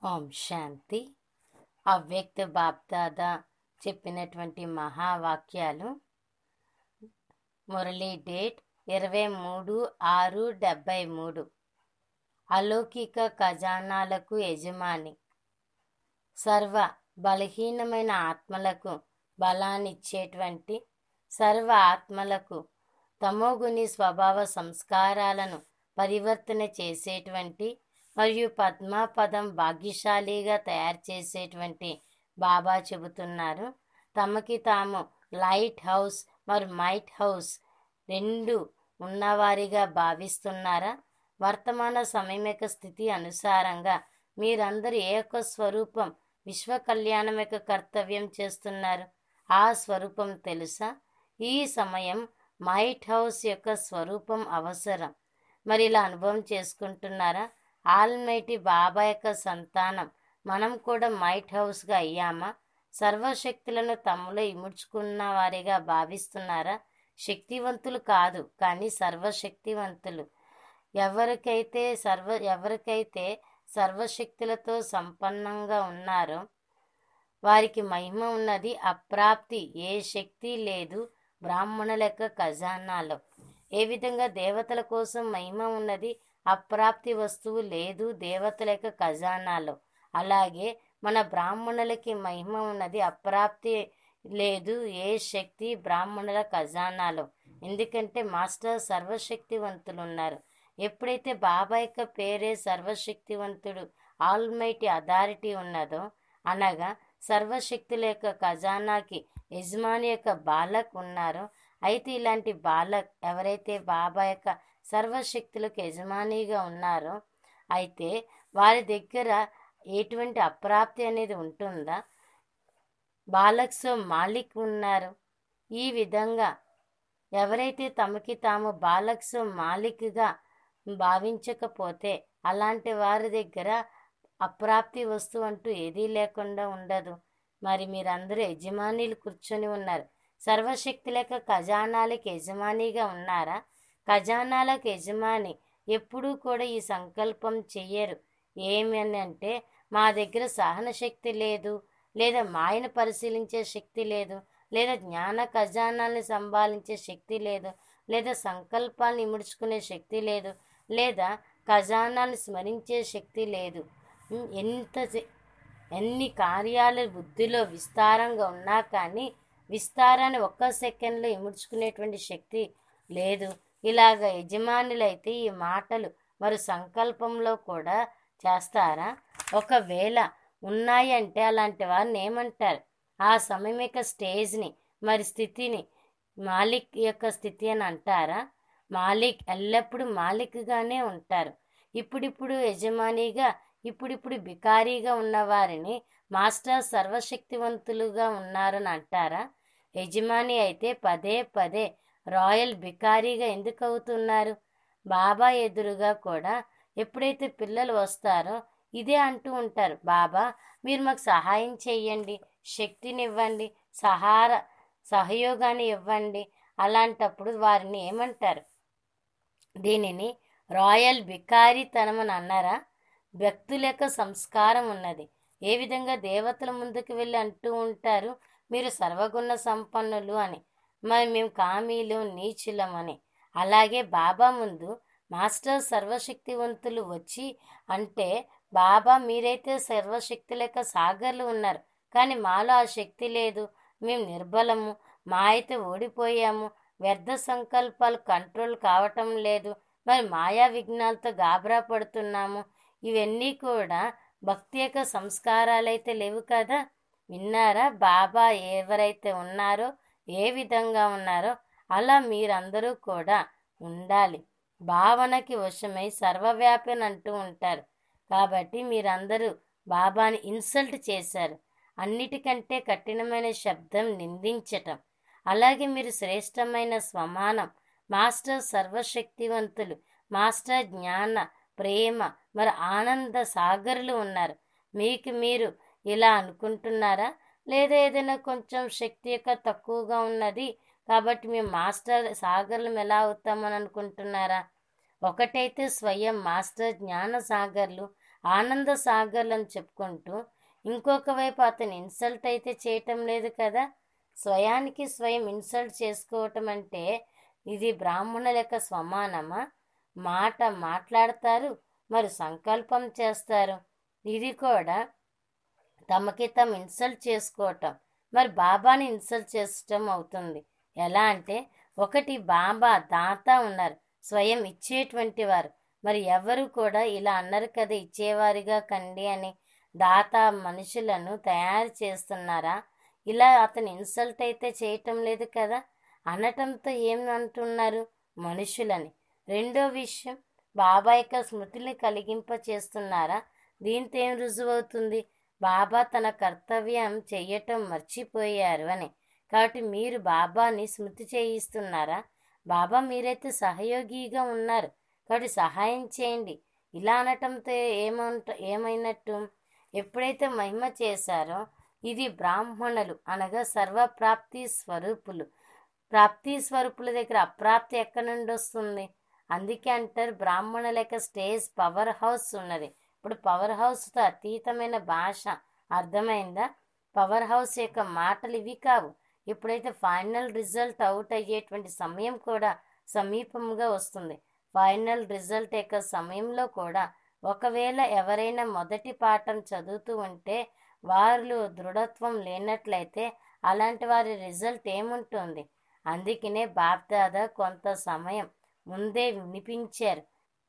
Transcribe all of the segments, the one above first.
ఓం శాంతి అవ్యక్త బాప్దాద చెప్పినటువంటి మహావాక్యాలు మురళీ డేట్ ఇరవై మూడు ఆరు డెబ్బై మూడు అలౌకిక ఖజానాలకు యజమాని సర్వ బలహీనమైన ఆత్మలకు బలాన్నిచ్చేటువంటి సర్వ ఆత్మలకు తమోగుని స్వభావ సంస్కారాలను పరివర్తన చేసేటువంటి మరియు పద్మాపదం భాగ్యశాలిగా తయారు చేసేటువంటి బాబా చెబుతున్నారు తమకి తాము లైట్ హౌస్ మరియు మైట్ హౌస్ రెండు ఉన్నవారిగా భావిస్తున్నారా వర్తమాన సమయమిక స్థితి అనుసారంగా మీరందరూ ఏ యొక్క స్వరూపం విశ్వ కళ్యాణం యొక్క కర్తవ్యం చేస్తున్నారు ఆ స్వరూపం తెలుసా ఈ సమయం మైట్ హౌస్ యొక్క స్వరూపం అవసరం మరి ఇలా అనుభవం చేసుకుంటున్నారా ఆల్మైటీ బాబా యొక్క సంతానం మనం కూడా మైట్ హౌస్గా అయ్యామా సర్వశక్తులను తమలో ఇముడ్చుకున్న వారిగా భావిస్తున్నారా శక్తివంతులు కాదు కానీ సర్వశక్తివంతులు ఎవరికైతే సర్వ ఎవరికైతే సర్వశక్తులతో సంపన్నంగా ఉన్నారో వారికి మహిమ ఉన్నది అప్రాప్తి ఏ శక్తి లేదు బ్రాహ్మణుల యొక్క ఖజానాలో ఏ విధంగా దేవతల కోసం మహిమ ఉన్నది అప్రాప్తి వస్తువు లేదు దేవతల యొక్క ఖజానాలో అలాగే మన బ్రాహ్మణులకి మహిమ ఉన్నది అప్రాప్తి లేదు ఏ శక్తి బ్రాహ్మణుల ఖజానాలో ఎందుకంటే మాస్టర్ సర్వశక్తివంతులు ఉన్నారు ఎప్పుడైతే బాబా యొక్క పేరే సర్వశక్తివంతుడు ఆల్మైటీ అథారిటీ ఉన్నదో అనగా సర్వశక్తుల యొక్క ఖజానాకి యజమాని యొక్క బాలక్ ఉన్నారో అయితే ఇలాంటి బాలక్ ఎవరైతే బాబా యొక్క సర్వశక్తులకు యజమానిగా ఉన్నారో అయితే వారి దగ్గర ఎటువంటి అప్రాప్తి అనేది ఉంటుందా బాలక్స్ మాలిక్ ఉన్నారు ఈ విధంగా ఎవరైతే తమకి తాము బాలక్స్ మాలిక్గా భావించకపోతే అలాంటి వారి దగ్గర అప్రాప్తి వస్తువు అంటూ ఏదీ లేకుండా ఉండదు మరి మీరందరూ యజమానీలు కూర్చొని ఉన్నారు సర్వశక్తి లేక ఖజానాలకు యజమానిగా ఉన్నారా ఖజానాలకు యజమాని ఎప్పుడూ కూడా ఈ సంకల్పం చెయ్యరు ఏమని అంటే మా దగ్గర సహన శక్తి లేదు లేదా మాయను పరిశీలించే శక్తి లేదు లేదా జ్ఞాన ఖజానాల్ని సంభాలించే శక్తి లేదు లేదా సంకల్పాన్ని ఇముడ్చుకునే శక్తి లేదు లేదా ఖజానాన్ని స్మరించే శక్తి లేదు ఎంత ఎన్ని కార్యాలు బుద్ధిలో విస్తారంగా ఉన్నా కానీ విస్తారాన్ని ఒక్క సెకండ్లో ఇముడ్చుకునేటువంటి శక్తి లేదు ఇలాగ యజమానులైతే ఈ మాటలు మరి సంకల్పంలో కూడా చేస్తారా ఒకవేళ ఉన్నాయంటే అలాంటి వారిని ఏమంటారు ఆ సమయం యొక్క స్టేజ్ని మరి స్థితిని మాలిక్ యొక్క స్థితి అని అంటారా మాలిక్ ఎల్లప్పుడూ మాలిక్గానే ఉంటారు ఇప్పుడిప్పుడు యజమానిగా ఇప్పుడిప్పుడు బికారీగా ఉన్నవారిని మాస్టర్ సర్వశక్తివంతులుగా ఉన్నారని అంటారా యజమాని అయితే పదే పదే రాయల్ బికారీగా ఎందుకు అవుతున్నారు బాబా ఎదురుగా కూడా ఎప్పుడైతే పిల్లలు వస్తారో ఇదే అంటూ ఉంటారు బాబా మీరు మాకు సహాయం చెయ్యండి శక్తిని ఇవ్వండి సహార సహయోగాన్ని ఇవ్వండి అలాంటప్పుడు వారిని ఏమంటారు దీనిని రాయల్ బికారీతనం అని అన్నారా భక్తుల యొక్క సంస్కారం ఉన్నది ఏ విధంగా దేవతల ముందుకు వెళ్ళి అంటూ ఉంటారు మీరు సర్వగుణ సంపన్నులు అని మరి మేము కామీలు నీచులం అని అలాగే బాబా ముందు మాస్టర్ సర్వశక్తివంతులు వచ్చి అంటే బాబా మీరైతే సర్వశక్తి లేక సాగర్లు ఉన్నారు కానీ మాలో ఆ శక్తి లేదు మేము నిర్బలము మా అయితే ఓడిపోయాము వ్యర్థ సంకల్పాలు కంట్రోల్ కావటం లేదు మరి మాయా విఘ్నాలతో గాబరా పడుతున్నాము ఇవన్నీ కూడా భక్తి యొక్క సంస్కారాలైతే లేవు కదా విన్నారా బాబా ఎవరైతే ఉన్నారో ఏ విధంగా ఉన్నారో అలా మీరందరూ కూడా ఉండాలి భావనకి వశమై సర్వవ్యాపని అంటూ ఉంటారు కాబట్టి మీరందరూ బాబాని ఇన్సల్ట్ చేశారు అన్నిటికంటే కఠినమైన శబ్దం నిందించటం అలాగే మీరు శ్రేష్టమైన స్వమానం మాస్టర్ సర్వశక్తివంతులు మాస్టర్ జ్ఞాన ప్రేమ మరి ఆనంద సాగరులు ఉన్నారు మీకు మీరు ఇలా అనుకుంటున్నారా లేదా ఏదైనా కొంచెం శక్తి యొక్క తక్కువగా ఉన్నది కాబట్టి మేము మాస్టర్ సాగర్లం ఎలా అవుతామని అనుకుంటున్నారా ఒకటైతే స్వయం మాస్టర్ జ్ఞాన సాగర్లు ఆనంద సాగర్లను చెప్పుకుంటూ ఇంకొక వైపు అతను ఇన్సల్ట్ అయితే చేయటం లేదు కదా స్వయానికి స్వయం ఇన్సల్ట్ చేసుకోవటం అంటే ఇది బ్రాహ్మణుల యొక్క స్వమానమా మాట మాట్లాడతారు మరి సంకల్పం చేస్తారు ఇది కూడా తమకి తమ ఇన్సల్ట్ చేసుకోవటం మరి బాబాని ఇన్సల్ట్ చేసటం అవుతుంది ఎలా అంటే ఒకటి బాబా దాత ఉన్నారు స్వయం ఇచ్చేటువంటి వారు మరి ఎవరు కూడా ఇలా అన్నారు కదా ఇచ్చేవారిగా కండి అని దాత మనుషులను తయారు చేస్తున్నారా ఇలా అతను ఇన్సల్ట్ అయితే చేయటం లేదు కదా అనటంతో ఏం అంటున్నారు మనుషులని రెండో విషయం బాబా యొక్క స్మృతిని కలిగింప చేస్తున్నారా దీంతో ఏం రుజువవుతుంది బాబా తన కర్తవ్యం చెయ్యటం మర్చిపోయారు అని కాబట్టి మీరు బాబాని స్మృతి చేయిస్తున్నారా బాబా మీరైతే సహయోగిగా ఉన్నారు కాబట్టి సహాయం చేయండి ఇలా అనటంతో ఏమంట ఏమైనట్టు ఎప్పుడైతే మహిమ చేశారో ఇది బ్రాహ్మణులు అనగా సర్వప్రాప్తి స్వరూపులు ప్రాప్తి స్వరూపుల దగ్గర అప్రాప్తి ఎక్కడి నుండి వస్తుంది అందుకే అంటారు బ్రాహ్మణుల యొక్క స్టేజ్ పవర్ హౌస్ ఉన్నది ఇప్పుడు పవర్ హౌస్తో అతీతమైన భాష అర్థమైందా పవర్ హౌస్ యొక్క మాటలు ఇవి కావు ఇప్పుడైతే ఫైనల్ రిజల్ట్ అవుట్ అయ్యేటువంటి సమయం కూడా సమీపంగా వస్తుంది ఫైనల్ రిజల్ట్ యొక్క సమయంలో కూడా ఒకవేళ ఎవరైనా మొదటి పాఠం చదువుతూ ఉంటే వారిలో దృఢత్వం లేనట్లయితే అలాంటి వారి రిజల్ట్ ఏముంటుంది అందుకనే బాప్దాదా కొంత సమయం ముందే వినిపించారు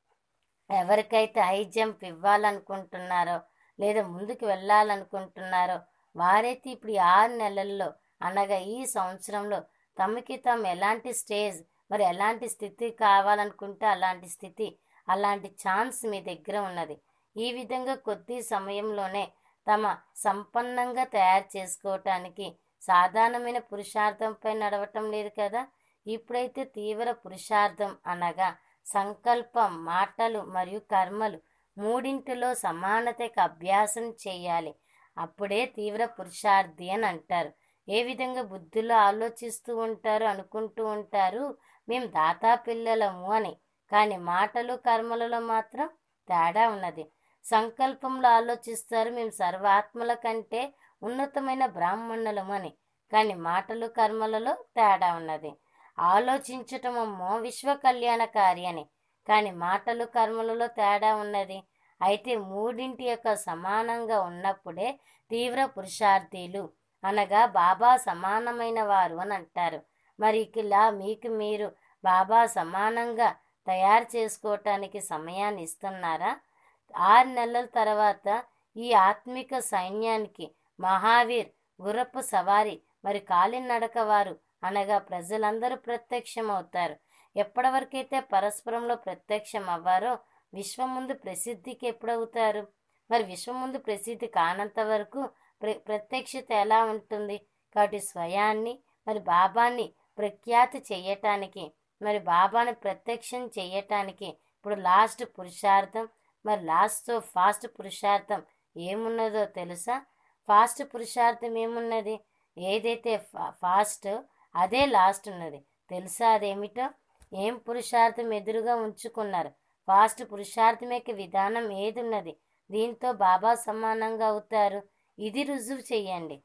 ఎవరికైతే హై జంప్ ఇవ్వాలనుకుంటున్నారో లేదా ముందుకు వెళ్ళాలనుకుంటున్నారో వారైతే ఇప్పుడు ఈ ఆరు నెలల్లో అనగా ఈ సంవత్సరంలో తమకి తాము ఎలాంటి స్టేజ్ మరి ఎలాంటి స్థితి కావాలనుకుంటే అలాంటి స్థితి అలాంటి ఛాన్స్ మీ దగ్గర ఉన్నది ఈ విధంగా కొద్ది సమయంలోనే తమ సంపన్నంగా తయారు చేసుకోవటానికి సాధారణమైన పురుషార్థంపై నడవటం లేదు కదా ఇప్పుడైతే తీవ్ర పురుషార్థం అనగా సంకల్పం మాటలు మరియు కర్మలు మూడింటిలో సమానతకి అభ్యాసం చేయాలి అప్పుడే తీవ్ర పురుషార్థి అని అంటారు ఏ విధంగా బుద్ధిలో ఆలోచిస్తూ ఉంటారు అనుకుంటూ ఉంటారు మేము దాతా పిల్లలము అని కానీ మాటలు కర్మలలో మాత్రం తేడా ఉన్నది సంకల్పంలో ఆలోచిస్తారు మేము సర్వాత్మల కంటే ఉన్నతమైన బ్రాహ్మణులము అని కానీ మాటలు కర్మలలో తేడా ఉన్నది ఆలోచించటమమ్మో విశ్వ కళ్యాణకారి అని కానీ మాటలు కర్మలలో తేడా ఉన్నది అయితే మూడింటి యొక్క సమానంగా ఉన్నప్పుడే తీవ్ర పురుషార్థీలు అనగా బాబా సమానమైన వారు అని అంటారు మరి ఇలా మీకు మీరు బాబా సమానంగా తయారు చేసుకోవటానికి సమయాన్ని ఇస్తున్నారా ఆరు నెలల తర్వాత ఈ ఆత్మిక సైన్యానికి మహావీర్ గుర్రపు సవారి మరి కాలినడక వారు అనగా ప్రజలందరూ ప్రత్యక్షమవుతారు ఎప్పటి వరకైతే పరస్పరంలో ప్రత్యక్షం అవ్వారో విశ్వం ముందు ప్రసిద్ధికి ఎప్పుడవుతారు మరి విశ్వం ముందు ప్రసిద్ధి కానంత వరకు ప్ర ప్రత్యక్షత ఎలా ఉంటుంది కాబట్టి స్వయాన్ని మరి బాబాని ప్రఖ్యాతి చెయ్యటానికి మరి బాబాని ప్రత్యక్షం చెయ్యటానికి ఇప్పుడు లాస్ట్ పురుషార్థం మరి లాస్ట్ ఫాస్ట్ పురుషార్థం ఏమున్నదో తెలుసా ఫాస్ట్ పురుషార్థం ఏమున్నది ఏదైతే ఫాస్ట్ అదే లాస్ట్ ఉన్నది తెలుసా అదేమిటో ఏం పురుషార్థం ఎదురుగా ఉంచుకున్నారు ఫాస్ట్ పురుషార్థం యొక్క విధానం ఏది ఉన్నది దీంతో బాబా సమానంగా అవుతారు ఇది రుజువు చెయ్యండి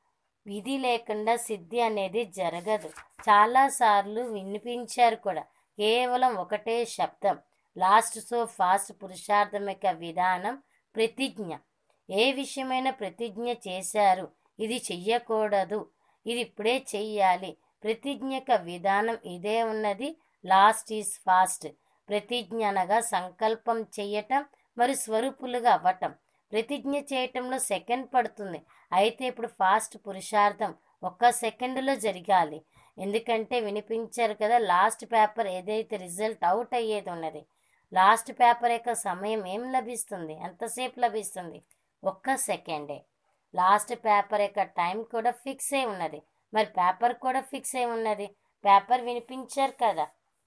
విధి లేకుండా సిద్ధి అనేది జరగదు చాలాసార్లు వినిపించారు కూడా కేవలం ఒకటే శబ్దం లాస్ట్ సో ఫాస్ట్ పురుషార్థం యొక్క విధానం ప్రతిజ్ఞ ఏ విషయమైన ప్రతిజ్ఞ చేశారు ఇది చెయ్యకూడదు ఇది ఇప్పుడే చెయ్యాలి ప్రతిజ్ఞ యొక్క విధానం ఇదే ఉన్నది లాస్ట్ ఈజ్ ఫాస్ట్ ప్రతిజ్ఞ అనగా సంకల్పం చెయ్యటం మరి స్వరూపులుగా అవ్వటం ప్రతిజ్ఞ చేయటంలో సెకండ్ పడుతుంది అయితే ఇప్పుడు ఫాస్ట్ పురుషార్థం ఒక్క సెకండ్లో జరగాలి ఎందుకంటే వినిపించారు కదా లాస్ట్ పేపర్ ఏదైతే రిజల్ట్ అవుట్ అయ్యేది ఉన్నది లాస్ట్ పేపర్ యొక్క సమయం ఏం లభిస్తుంది ఎంతసేపు లభిస్తుంది ఒక్క సెకండే లాస్ట్ పేపర్ యొక్క టైం కూడా ఫిక్స్ అయి ఉన్నది మరి పేపర్ కూడా ఫిక్స్ అయి ఉన్నది పేపర్ వినిపించారు కదా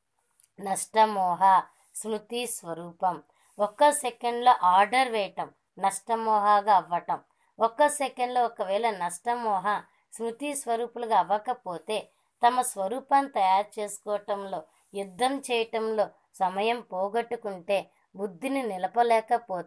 నష్టమోహ స్మృతి స్వరూపం ఒక్క సెకండ్లో ఆర్డర్ వేయటం నష్టమోహగా అవ్వటం ఒక్క సెకండ్లో ఒకవేళ నష్టమోహ స్మృతి స్వరూపులుగా అవ్వకపోతే తమ స్వరూపాన్ని తయారు చేసుకోవటంలో యుద్ధం చేయటంలో సమయం పోగొట్టుకుంటే బుద్ధిని నిలపలేకపోతే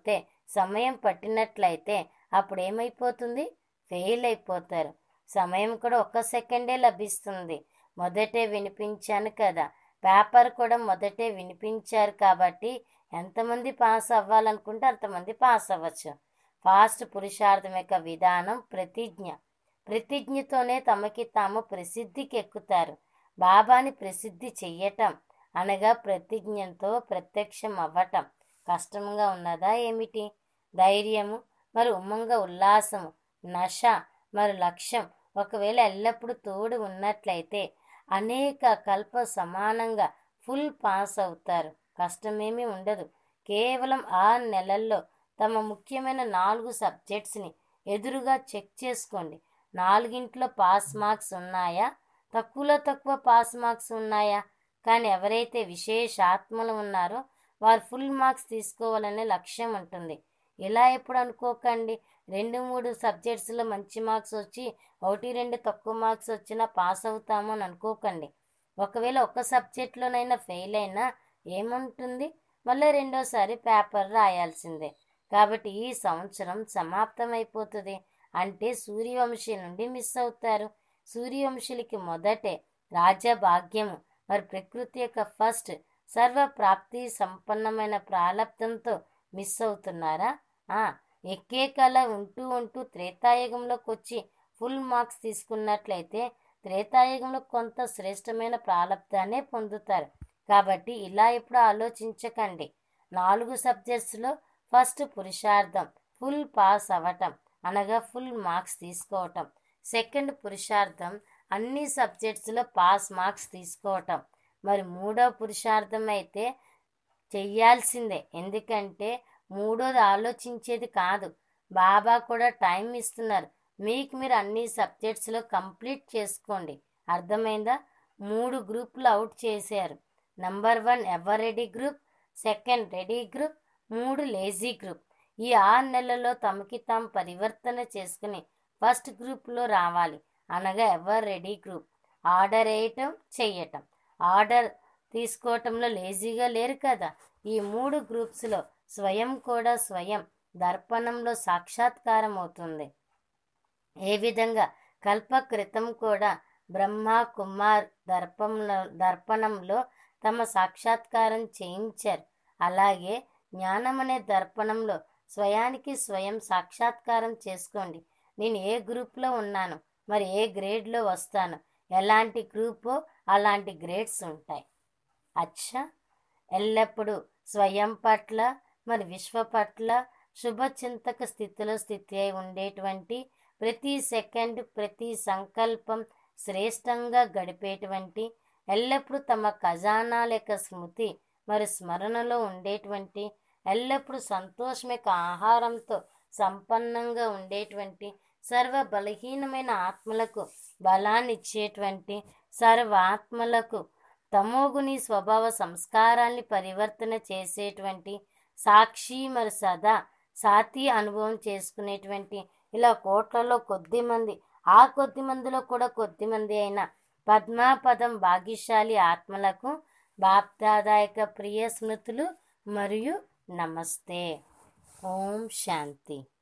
సమయం పట్టినట్లయితే అప్పుడు ఏమైపోతుంది ఫెయిల్ అయిపోతారు సమయం కూడా ఒక్క సెకండే లభిస్తుంది మొదటే వినిపించాను కదా పేపర్ కూడా మొదటే వినిపించారు కాబట్టి ఎంతమంది పాస్ అవ్వాలనుకుంటే అంతమంది పాస్ అవ్వచ్చు ఫాస్ట్ పురుషార్థం యొక్క విధానం ప్రతిజ్ఞ ప్రతిజ్ఞతోనే తమకి తాము ప్రసిద్ధికి ఎక్కుతారు బాబాని ప్రసిద్ధి చెయ్యటం అనగా ప్రతిజ్ఞతో ప్రత్యక్షం అవ్వటం కష్టంగా ఉన్నదా ఏమిటి ధైర్యము మరి ఉమ్మంగ ఉల్లాసము నశ మరి లక్ష్యం ఒకవేళ ఎల్లప్పుడూ తోడు ఉన్నట్లయితే అనేక కల్ప సమానంగా ఫుల్ పాస్ అవుతారు కష్టమేమీ ఉండదు కేవలం ఆరు నెలల్లో తమ ముఖ్యమైన నాలుగు సబ్జెక్ట్స్ని ఎదురుగా చెక్ చేసుకోండి నాలుగింట్లో పాస్ మార్క్స్ ఉన్నాయా తక్కువలో తక్కువ పాస్ మార్క్స్ ఉన్నాయా కానీ ఎవరైతే విశేషాత్మలు ఉన్నారో వారు ఫుల్ మార్క్స్ తీసుకోవాలనే లక్ష్యం ఉంటుంది ఇలా ఎప్పుడు అనుకోకండి రెండు మూడు సబ్జెక్ట్స్లో మంచి మార్క్స్ వచ్చి ఒకటి రెండు తక్కువ మార్క్స్ వచ్చినా పాస్ అవుతాము అని అనుకోకండి ఒకవేళ ఒక సబ్జెక్ట్లోనైనా ఫెయిల్ అయినా ఏముంటుంది మళ్ళీ రెండోసారి పేపర్ రాయాల్సిందే కాబట్టి ఈ సంవత్సరం సమాప్తమైపోతుంది అంటే సూర్యవంశీ నుండి మిస్ అవుతారు సూర్యవంశులకి మొదటే రాజ్యభాగ్యము మరి ప్రకృతి యొక్క ఫస్ట్ సర్వ ప్రాప్తి సంపన్నమైన ప్రాలబ్ధంతో మిస్ అవుతున్నారా ఆ ఎక్కే కళ ఉంటూ ఉంటూ త్రేతాయుగంలోకి వచ్చి ఫుల్ మార్క్స్ తీసుకున్నట్లయితే త్రేతాయుగంలో కొంత శ్రేష్టమైన ప్రాలబ్ధాన్నే పొందుతారు కాబట్టి ఇలా ఎప్పుడు ఆలోచించకండి నాలుగు సబ్జెక్ట్స్లో ఫస్ట్ పురుషార్థం ఫుల్ పాస్ అవ్వటం అనగా ఫుల్ మార్క్స్ తీసుకోవటం సెకండ్ పురుషార్థం అన్ని సబ్జెక్ట్స్లో పాస్ మార్క్స్ తీసుకోవటం మరి మూడో పురుషార్థం అయితే చెయ్యాల్సిందే ఎందుకంటే మూడోది ఆలోచించేది కాదు బాబా కూడా టైం ఇస్తున్నారు మీకు మీరు అన్ని సబ్జెక్ట్స్లో కంప్లీట్ చేసుకోండి అర్థమైందా మూడు గ్రూపులు అవుట్ చేశారు number one ever ready group second ready group మూడు లేజీ గ్రూప్ ఈ ఆరు నెలల్లో తమకి తాము పరివర్తన చేసుకుని ఫస్ట్ గ్రూప్లో రావాలి అనగా ఎవర్ రెడీ గ్రూప్ ఆర్డర్ వేయటం చెయ్యటం ఆర్డర్ తీసుకోవటంలో లేజీగా లేరు కదా ఈ మూడు గ్రూప్స్లో స్వయం కూడా స్వయం దర్పణంలో సాక్షాత్కారం అవుతుంది ఏ విధంగా కల్పకృతం కూడా బ్రహ్మ కుమార్ దర్పంలో దర్పణంలో తమ సాక్షాత్కారం చేయించారు అలాగే జ్ఞానం అనే దర్పణంలో స్వయానికి స్వయం సాక్షాత్కారం చేసుకోండి నేను ఏ గ్రూప్లో ఉన్నాను మరి ఏ గ్రేడ్లో వస్తాను ఎలాంటి గ్రూపో అలాంటి గ్రేడ్స్ ఉంటాయి అచ్చా ఎల్లప్పుడూ స్వయం పట్ల మరి విశ్వ పట్ల శుభచింతక స్థితిలో స్థితి అయి ఉండేటువంటి ప్రతి సెకండ్ ప్రతి సంకల్పం శ్రేష్టంగా గడిపేటువంటి ఎల్లప్పుడూ తమ ఖజానాల యొక్క స్మృతి మరి స్మరణలో ఉండేటువంటి ఎల్లప్పుడూ సంతోషం యొక్క ఆహారంతో సంపన్నంగా ఉండేటువంటి సర్వ బలహీనమైన ఆత్మలకు బలాన్ని ఇచ్చేటువంటి సర్వ ఆత్మలకు తమోగుని స్వభావ సంస్కారాల్ని పరివర్తన చేసేటువంటి సాక్షి మరి సదా సాతి అనుభవం చేసుకునేటువంటి ఇలా కోట్లలో కొద్ది మంది ఆ కొద్ది మందిలో కూడా కొద్ది మంది అయిన పద్మాపదం భాగ్యశాలి ఆత్మలకు బాప్దాదాయక ప్రియ స్మృతులు మరియు నమస్తే ఓం శాంతి